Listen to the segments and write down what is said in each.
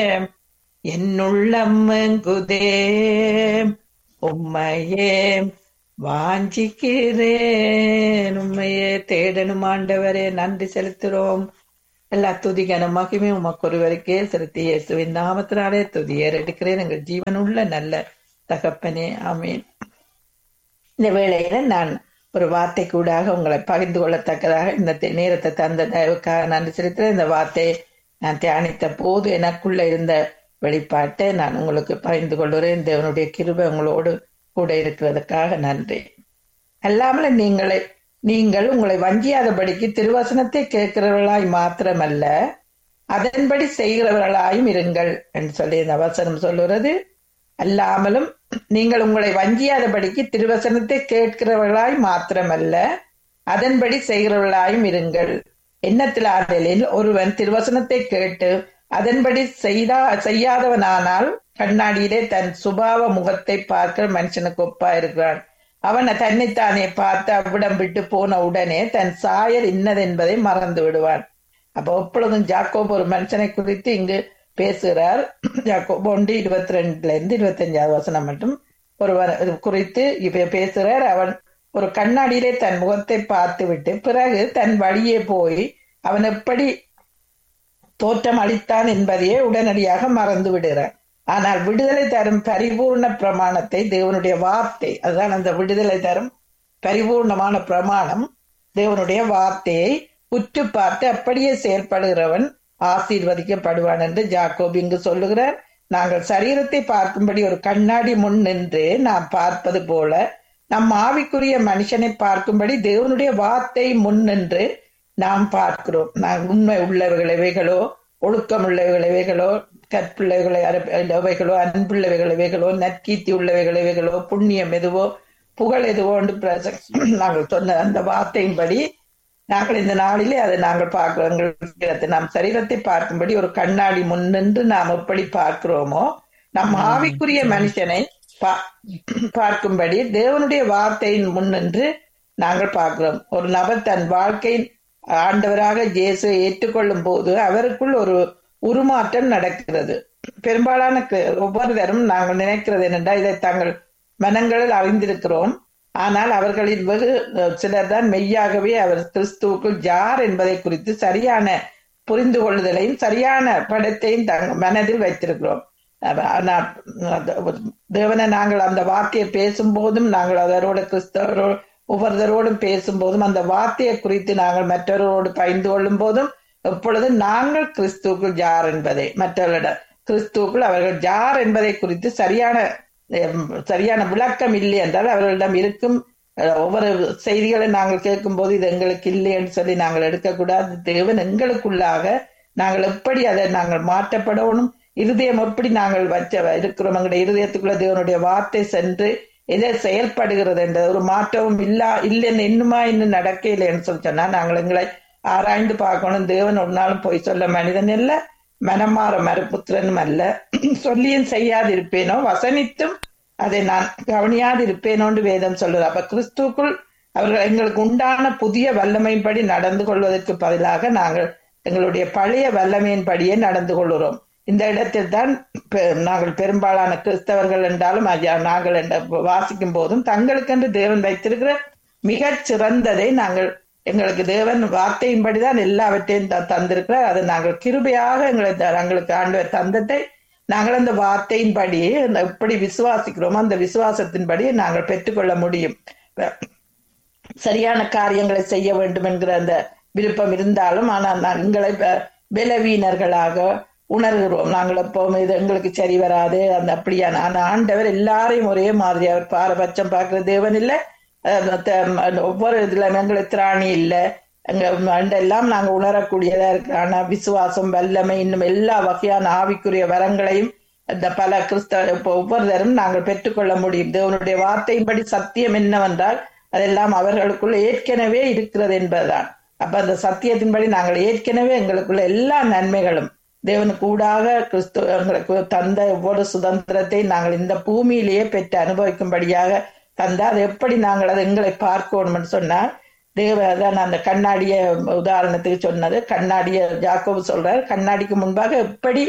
என்னுள்ளம் எங்குதே உம்மையே வாஞ்சிக்கிறேன் உண்மையே தேடணும் ஆண்டவரே நன்றி செலுத்துறோம் எல்லா துதிகன மகிமை உமக்கு ஒருவருக்கே செலுத்தி இயேசுவின் நாமத்தினாலே துதியேற எடுக்கிறேன் எங்கள் ஜீவனுள்ள நல்ல தகப்பனே ஆமீன் இந்த வேளையில நான் ஒரு வார்த்தை கூடாக உங்களை பகிர்ந்து கொள்ளத்தக்கதாக இந்த தே- நேரத்தை தந்த தயவுக்காக நன்றி செலுத்துறேன் இந்த வார்த்தையை நான் தியானித்த போது எனக்குள்ள இருந்த வெளிப்பாட்டை நான் உங்களுக்கு பகிர்ந்து கொள்கிறேன் தேவனுடைய கிருபை உங்களோடு கூட இருக்கிறதுக்காக நன்றி அல்லாமல் நீங்களை நீங்கள் உங்களை வஞ்சியாதபடிக்கு திருவசனத்தை கேட்கிறவர்களாய் மாத்திரமல்ல அதன்படி செய்கிறவர்களாயும் இருங்கள் என்று சொல்லி இந்த வசனம் சொல்லுகிறது அல்லாமலும் நீங்கள் உங்களை வஞ்சியாதபடிக்கு திருவசனத்தை கேட்கிறவர்களாய் மாத்திரமல்ல அதன்படி செய்கிறவர்களாயும் இருங்கள் எண்ணத்திலாதலில் ஒருவன் திருவசனத்தை கேட்டு அதன்படி செய்தா செய்யாதவனானால் கண்ணாடியிலே தன் சுபாவ முகத்தை பார்க்கிற மனுஷனுக்கு ஒப்பா இருக்கிறான் அவன் தன்னைத்தானே பார்த்து அவ்விடம் விட்டு போன உடனே தன் சாயல் இன்னதென்பதை மறந்து விடுவான் அப்ப எப்பொழுதும் ஜாக்கோப் ஒரு மனுஷனை குறித்து இங்கு பேசுகிறார் ஜாக்கோப் ஒன்று இருபத்தி ரெண்டுல இருந்து இருபத்தி அஞ்சாவது வசனம் மட்டும் ஒருவர் குறித்து இப்ப பேசுகிறார் அவன் ஒரு கண்ணாடியிலே தன் முகத்தை பார்த்து விட்டு பிறகு தன் வழியே போய் அவன் எப்படி தோற்றம் அளித்தான் என்பதையே உடனடியாக மறந்து விடுகிறார் ஆனால் விடுதலை தரும் பரிபூர்ண பிரமாணத்தை தேவனுடைய வார்த்தை அதுதான் அந்த விடுதலை தரும் பரிபூர்ணமான பிரமாணம் தேவனுடைய வார்த்தையை உற்று பார்த்து அப்படியே செயல்படுகிறவன் ஆசீர்வதிக்கப்படுவான் என்று ஜாக்கோப் இங்கு சொல்லுகிறார் நாங்கள் சரீரத்தை பார்க்கும்படி ஒரு கண்ணாடி முன் நின்று நாம் பார்ப்பது போல நம் ஆவிக்குரிய மனுஷனை பார்க்கும்படி தேவனுடைய வார்த்தை முன் நின்று நாம் பார்க்கிறோம் நான் உண்மை உள்ளவைகளவைகளோ ஒழுக்கம் உள்ளவைகளவைகளோ கற்பிள்ளைகளை அன்புள்ளவைகளவைகளோ நற்கீர்த்தி உள்ளவைகளவைகளோ புண்ணியம் எதுவோ புகழ் எதுவோ என்று பிரச- நாங்கள் சொன்ன அந்த வார்த்தையின்படி நாங்கள் இந்த நாளிலே அதை நாங்கள் பார்க்கிறோம் எங்கள் சரீரத்தை நாம் சரீரத்தை பார்க்கும்படி ஒரு கண்ணாடி முன்னின்று நாம் எப்படி பார்க்கிறோமோ நம் ஆவிக்குரிய மனுஷனை பா- பார்க்கும்படி தேவனுடைய வார்த்தையின் முன்னின்று நாங்கள் பார்க்கிறோம் ஒரு நபர் தன் வாழ்க்கையின் ஆண்டவராக இயேசுவை ஏற்றுக்கொள்ளும் போது அவருக்குள் ஒரு உருமாற்றம் நடக்கிறது பெரும்பாலான கு- ஒவ்வொருவரும் நாங்கள் நினைக்கிறது என்னென்றால் இதை தங்கள் மனங்களில் அறிந்திருக்கிறோம் ஆனால் அவர்களில் வெகு அஹ், சிலர் தான் மெய்யாகவே அவர் கிறிஸ்துவுக்குள் யார் என்பதை குறித்து சரியான புரிந்து கொள்ளுதலையும் சரியான படத்தையும் தங்க மனதில் வைத்திருக்கிறோம் அவ- ஆனால் அது தேவனை நாங்கள் அந்த வார்த்தையை பேசும்போதும் நாங்கள் அதரோட கிறிஸ்தவரோ ஒவ்வொருத்தரோடும் பேசும்போதும் அந்த வார்த்தையை குறித்து நாங்கள் மற்றவர்களோடு பகிர்ந்து கொள்ளும் போதும் எப்பொழுதும் நாங்கள் கிறிஸ்துவுக்குள் யார் என்பதை மற்றவர்களிடம் கிறிஸ்துவுக்குள் அவர்கள் யார் என்பதை குறித்து சரியான ஹம், சரியான விளக்கம் இல்லை என்றால் அவர்களிடம் இருக்கும் அஹ், ஒவ்வொரு செய்திகளை நாங்கள் கேட்கும் போது இது எங்களுக்கு இல்லை என்று சொல்லி நாங்கள் எடுக்கக்கூடாது தேவன் எங்களுக்குள்ளாக நாங்கள் எப்படி அதை நாங்கள் மாற்றப்படணும் இருதயம் எப்படி நாங்கள் வச்ச இருக்கிறோம் எங்களுடைய இருதயத்துக்குள்ள தேவனுடைய வார்த்தை சென்று எதை செயல்படுகிறது என்ற ஒரு மாற்றமும் இல்லா இல்லைன்னு இன்னுமா இன்னும் நடக்கலைன்னு சொல்லி சொன்னா நாங்கள் எங்களை ஆராய்ந்து பார்க்கணும் தேவன் ஒரு நாளும் போய் சொல்ல மனிதன் இல்ல மனமாற மறுபுத்திரனும் அல்ல சொல்லியும் செய்யாதிருப்பேனோ வசனித்தும் அதை நான் கவனியாதிருப்பேனோன்று வேதம் சொல்றது அப்ப கிறிஸ்துக்குள் அவர்கள் எங்களுக்கு உண்டான புதிய வல்லமையின்படி நடந்து கொள்வதற்கு பதிலாக நாங்கள் எங்களுடைய பழைய வல்லமையின்படியே நடந்து கொள்கிறோம் இந்த இடத்தில் தான் பெ- நாங்கள் பெரும்பாலான கிறிஸ்தவர்கள் என்றாலும் ஐயா, நாங்கள் என்ற வாசிக்கும் போதும் தங்களுக்கென்று தேவன் வைத்திருக்கிற மிகச் சிறந்ததை நாங்கள் எங்களுக்கு தேவன் வார்த்தையின்படிதான் எல்லாவற்றையும் த- தந்திருக்கிறார் அதை நாங்கள் கிருபையாக எங்களை த- எங்களுக்கு ஆண்டவர் தந்ததை நாங்கள் அந்த வார்த்தையின்படி அந்த எப்படி விசுவாசிக்கிறோமோ அந்த விசுவாசத்தின்படி நாங்கள் பெற்றுக்கொள்ள முடியும் சரியான காரியங்களை செய்ய வேண்டும் என்கிற அந்த விருப்பம் இருந்தாலும் ஆனால் நான் எங்களை ப- பலவீனர்களாக உணர்கிறோம் நாங்கள் எப்பவுமே இது எங்களுக்கு சரி வராது அந்த அப்படியான ஆனா ஆண்டவர் எல்லாரையும் ஒரே மாதிரி அவர் பாரபட்சம் பார்க்கிற தேவன் இல்லை அஹ் த- ஒவ்வொரு இதுல எங்களை திராணி இல்லை எங்க எல்லாம் நாங்க உணரக்கூடியதா இருக்கு ஆனா விசுவாசம் வல்லமை இன்னும் எல்லா வகையான ஆவிக்குரிய வரங்களையும் இந்த பல கிறிஸ்தவ இப்போ ஒவ்வொருத்தரும் நாங்கள் பெற்றுக்கொள்ள முடியும் தேவனுடைய வார்த்தையின்படி சத்தியம் என்னவென்றால் அதெல்லாம் அவர்களுக்குள்ள ஏற்கனவே இருக்கிறது என்பதுதான் அப்ப அந்த சத்தியத்தின்படி நாங்கள் ஏற்கனவே எங்களுக்குள்ள எல்லா நன்மைகளும் தேவனுக்கு ஊடாக கிறிஸ்து எங்களுக்கு தந்த ஒவ்வொரு சுதந்திரத்தை நாங்கள் இந்த பூமியிலேயே பெற்று அனுபவிக்கும்படியாக தந்தா அது எப்படி நாங்கள் அதை எங்களை பார்க்கணும்னு சொன்னால் தேவ அதான் அந்த கண்ணாடிய உதாரணத்துக்கு சொன்னது கண்ணாடிய ஜாக்கோபு சொல்றார் கண்ணாடிக்கு முன்பாக எப்படி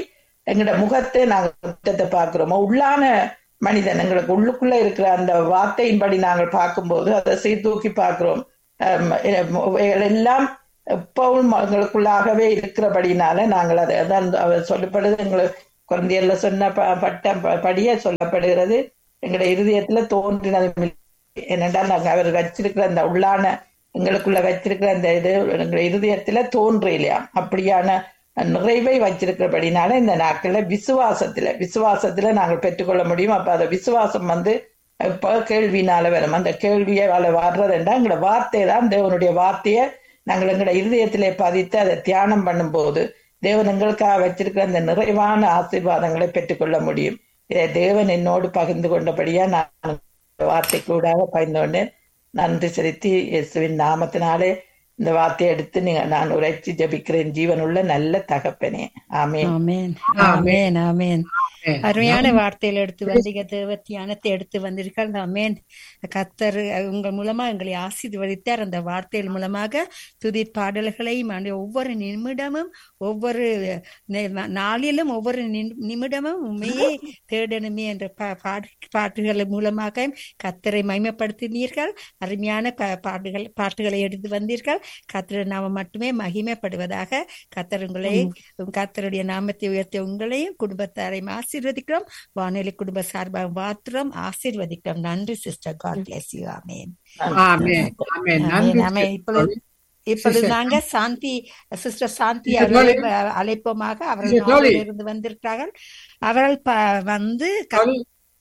எங்களோட முகத்தை நாங்கள் முற்றத்தை பார்க்கிறோமோ உள்ளான மனிதன் எங்களுக்கு உள்ளுக்குள்ள இருக்கிற அந்த வார்த்தையின்படி நாங்கள் பார்க்கும்போது அதை சீர்தூக்கி பார்க்கிறோம் அம், இவைகள் எல்லாம் எப்பவும் எங்களுக்குள்ளாகவே இருக்கிறபடினால நாங்கள் அதை அதான் அவர் சொல்லப்படுது எங்களுக்கு குழந்தையர்ல சொன்ன ப- பட்ட ப- படியே சொல்லப்படுகிறது எங்களுடைய இருதயத்துல தோன்றினது ஏனென்றால் நாங்க அவர் வச்சிருக்கிற அந்த உள்ளான எங்களுக்குள்ள வச்சிருக்கிற அந்த இது எங்களுடைய இருதயத்துல தோன்றிலையா அப்படியான நிறைவை வச்சிருக்கிறபடினால இந்த நாட்கள்ல விசுவாசத்துல விசுவாசத்துல நாங்கள் பெற்றுக்கொள்ள முடியும் அப்ப அந்த விசுவாசம் வந்து இப்ப கேள்வினால வரும் அந்த கேள்வியால வர்றதுண்டா எங்களோட வார்த்தை தான் தேவனுடைய வார்த்தையை நாங்கள் எங்களோட இருதயத்திலே பதித்து அதை தியானம் பண்ணும்போது தேவன் எங்களுக்காக வச்சிருக்கிற அந்த நிறைவான ஆசீர்வாதங்களை பெற்றுக்கொள்ள முடியும் இதை தேவன் என்னோடு பகிர்ந்து கொண்டபடியா நான் வார்த்தை கூடாக பகிர்ந்து கொண்டேன் நன்றி செலுத்தி இயேசுவின் நாமத்தினாலே இந்த வார்த்தையை எடுத்து நீங்க நான் உரைச்சி ஜபிக்கிறேன் ஜீவனுள்ள நல்ல தகப்பனே ஆமென் ஆமென் ஆமென். ஆமென் ஆமென் ஆமென். அருமையான வார்த்தையில் எடுத்து வந்தீங்க தேவ தியானத்தை எடுத்து வந்தீர்கள் ஆமென் கத்தர் உங்கள் மூலமா எங்களை ஆசீர்வதித்தார் அந்த வார்த்தைகள் மூலமாக துதி பாடல்களையும் ஆண்டு ஒவ்வொரு நிமிடமும் ஒவ்வொரு நே- நாளிலும் ஒவ்வொரு நி- நிமிடமும் உண்மையே தேடணுமே என்ற பா- பாடு- பாட்டுகள் மூலமாக கத்தரை மைமைப்படுத்தினீர்கள் அருமையான பா- பாடுகள் பாட்டுகளை எடுத்து வந்தீர்கள் கத்தர் நாம மட்டுமே மகிமைப்படுவதாக கத்தர் உங்களை கத்தருடைய நாமத்தை உயர்த்திய உங்களையும் குடும்பத்தாரையும் ஆசீர்வதிக்கிறோம் வானொலி குடும்ப சார்பாக மாத்திரம் ஆசீர்வதிக்கிறோம் நன்றி சிஸ்டர் காட் பிளஸ் யூ ஆமேன் ஆமென். ஆமென். நன்றி ஆமென். ஆமென். இப்பொழுது இப்பொழுது சிஸ்டர். நாங்க சாந்தி சிஸ்டர் சாந்தி சிஸ்டர் அவர்களை டோலி. அஹ், அழைப்போமாக அவர்கள் சிஸ்டர் டோலி. நாவலில் இருந்து வந்திருக்கிறார்கள் அவர்கள் ப- வந்து க- டோலி.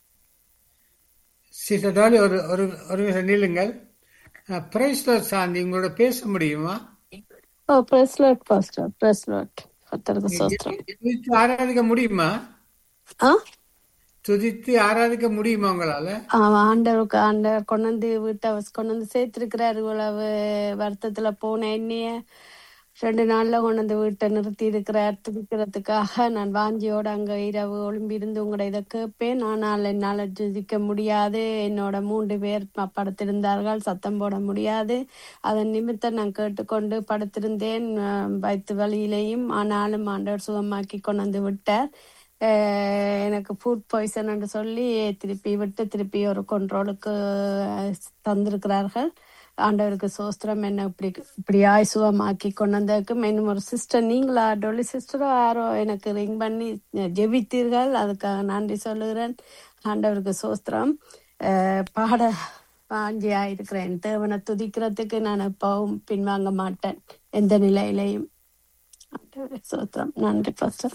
சிஸ்டர் டோலி ஒரு ஒரு ஒரு நிமிஷம் நில்லுங்கள் பிரைஸ் சாந்தி உங்களோட பேச முடியுமா ஓ praise lord pastor praise lord கத்தருக்கு சோஸ்திரம் துதித்து ஆராதிக்க முடியுமா ஆ துதித்து ஆராதிக்க முடியுமா உங்களால அவன் ஆண்டவருக்கு ஆண்டவர் கொண்டு வந்து வீட்டை வச்சு கொண்டு வந்து சேர்த்திருக்கிறாரு இவ்வளவு வருத்தத்துல போன என்னைய ரெண்டு நாள்ல கொண்டு வந்து வீட்டை நிறுத்தி இருக்கிறார் துதிக்கிறதுக்காக நான் வாஞ்சியோட அங்க இரவு ஒளிம்பி இருந்து உங்களோட இதை கேட்பேன் ஆனால் என்னால துதிக்க முடியாது என்னோட மூன்று பேர் ப- படுத்திருந்தார்கள் சத்தம் போட முடியாது அதன் நிமித்தம் நான் கேட்டுக்கொண்டு படுத்திருந்தேன் அஹ் வயிற்று வலியிலையும் ஆனாலும் ஆண்டவர் சுகமாக்கி கொண்டு வந்து விட்டார் அஹ் எனக்கு ஃபுட் பாய்சன் என்று சொல்லி திருப்பி விட்டு திருப்பி ஒரு கண்ட்ரோலுக்கு தந்திருக்கிறார்கள் ஆண்டவருக்கு சோஸ்திரம் என்ன இப்படி இப்படியாய் சுகமாக்கி கொண்டு வந்ததுக்கும் இன்னும் ஒரு சிஸ்டர் நீங்களா டொலி சிஸ்டரோ யாரோ எனக்கு ரிங் பண்ணி ஜெபித்தீர்கள் அதுக்காக நன்றி சொல்லுகிறேன் ஆண்டவருக்கு சோஸ்திரம் அஹ் பாட வாஞ்சியா இருக்கிறேன் தேவனை துதிக்கிறதுக்கு நான் எப்பவும் பின்வாங்க மாட்டேன் எந்த நிலையிலையும் ஆண்டவருக்கு சோஸ்திரம் நன்றி பாஸ்டர்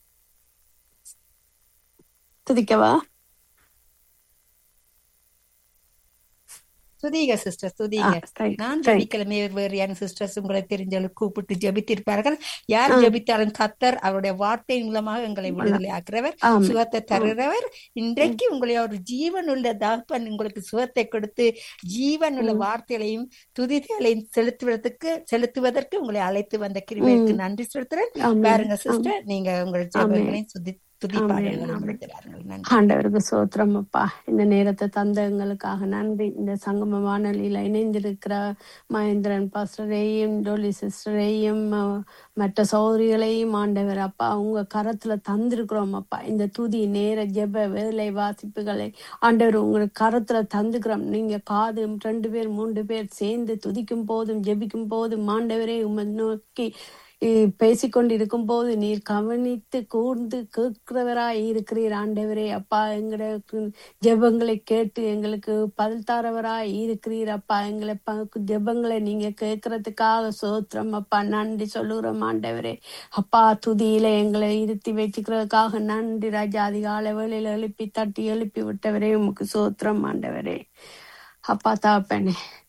துதிக்கவா துதிங்க சிஸ்டர் ஆ, துதிங்க right, நான் right. ஜபிக்கிழமை வேறு யார் சிஸ்டர்ஸ் உங்களை தெரிஞ்சவர்கள் கூப்பிட்டு ஜபித்திருப்பார்கள் யார் ஆ. ஜபித்தாலும் கத்தர் அவருடைய வார்த்தை மூலமாக எங்களை விடுதலை ஆக்குறவர் ஆமென். சுகத்தை தருகிறவர் இன்றைக்கு உங்களை ஒரு ஜீவனுள்ள தகப்பன் உங்களுக்கு சுகத்தை கொடுத்து ஜீவனுள்ள வார்த்தைகளையும் துதிகளையும் செலுத்துவதற்கு செலுத்துவதற்கு உங்களை அழைத்து வந்த கிருபைக்கு நன்றி செலுத்துறேன் ஆமென். பாருங்க சிஸ்டர் நீங்க உங்கள் ஜெபங்களையும் துதி துதி ஆமென். பாடல்களையும் ஆமென். எடுத்துறார்கள் நன்றி ஆண்டவருக்கு சோத்திரம் அப்பா இந்த நேரத்தை தந்த எங்களுக்காக நன்றி இந்த சங்கம வானொலியில இணைந்திருக்கிற மகேந்திரன் பாஸ்டரையும் டோலி சிஸ்டரையும் அஹ், மற்ற சௌதரிகளையும் ஆண்டவர் அப்பா உங்க கரத்துல தந்திருக்கிறோம் அப்பா இந்த துதி நேர ஜெப வேலை வாசிப்புகளை ஆண்டவர் உங்களுக்கு கரத்துல தந்துக்கிறோம் நீங்க காது ரெண்டு பேர் மூன்று பேர் சேர்ந்து துதிக்கும் போதும் ஜெபிக்கும் போதும் ஆண்டவரே உமை நோக்கி இ- பேசிக்கொண்டிருக்கும் போது நீர் கவனித்து கூர்ந்து கேட்கிறவராய் இருக்கிறீர் ஆண்டவரே அப்பா எங்களுக்கு ஜெபங்களை கேட்டு எங்களுக்கு பதில் தரவராய் இருக்கிறீர் அப்பா எங்களை ப- ஜெபங்களை நீங்க கேட்கறதுக்காக சோத்திரம் அப்பா நன்றி சொல்லுகிறோம் ஆண்டவரே அப்பா துதியில எங்களை இருத்தி வச்சுக்கிறதுக்காக நன்றி ராஜா அதிகாலை வேளையில எழுப்பி தட்டி எழுப்பி விட்டவரே உமக்கு சோத்திரம் ஆண்டவரே அப்பா தாப்பனே